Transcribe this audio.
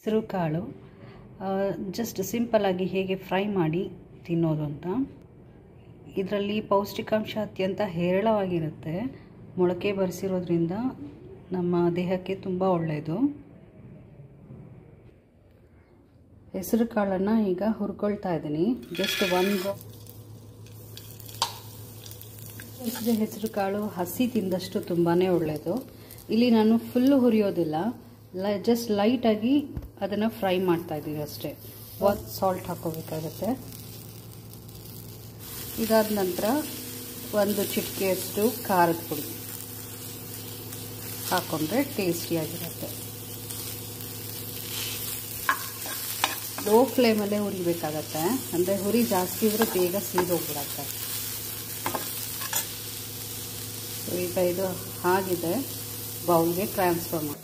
ಹೆಸರು ಕಾಳು ಜಸ್ಟ್ ಸಿಂಪಲ್ಲಾಗಿ ಹೇಗೆ ಫ್ರೈ ಮಾಡಿ ತಿನ್ನೋದು ಅಂತ ಇದರಲ್ಲಿ ಪೌಷ್ಟಿಕಾಂಶ ಅತ್ಯಂತ ಹೇರಳವಾಗಿರುತ್ತೆ ಮೊಳಕೆ ಬರೆಸಿರೋದ್ರಿಂದ ನಮ್ಮ ದೇಹಕ್ಕೆ ತುಂಬ ಒಳ್ಳೆಯದು ಹೆಸರು ಕಾಳನ್ನು ಈಗ ಹುರ್ಕೊಳ್ತಾ ಇದ್ದೀನಿ ಜಸ್ಟ್ ಒಂದು ಹೆಸರು ಕಾಳು ಹಸಿ ತಿಂದಷ್ಟು ತುಂಬಾ ಒಳ್ಳೆಯದು ಇಲ್ಲಿ ನಾನು ಫುಲ್ಲು ಹುರಿಯೋದಿಲ್ಲ ಲ ಜಸ್ಟ್ ಲೈಟಾಗಿ ಅದನ್ನು ಫ್ರೈ ಮಾಡ್ತಾ ಇದ್ದೀವಿ ಅಷ್ಟೇ ಒಂದು ಸಾಲ್ಟ್ ಹಾಕೋಬೇಕಾಗತ್ತೆ ಇದಾದ ನಂತರ ಒಂದು ಚಿಟಿಕೆಯಷ್ಟು ಖಾರದ ಪುಡಿ ಹಾಕ್ಕೊಂಡ್ರೆ ಟೇಸ್ಟಿಯಾಗಿರುತ್ತೆ ಲೋ ಫ್ಲೇಮಲ್ಲೇ ಹುರಿಬೇಕಾಗತ್ತೆ ಅಂದರೆ ಹುರಿ ಜಾಸ್ತಿ ಇದ್ರೆ ಬೇಗ ಸೀದೋಗ್ಬಿಡತ್ತೆ ಈಗ ಇದು ಆಗಿದೆ ಬೌಲ್ಗೆ ಟ್ರಾನ್ಸ್ಫರ್ ಮಾಡಿ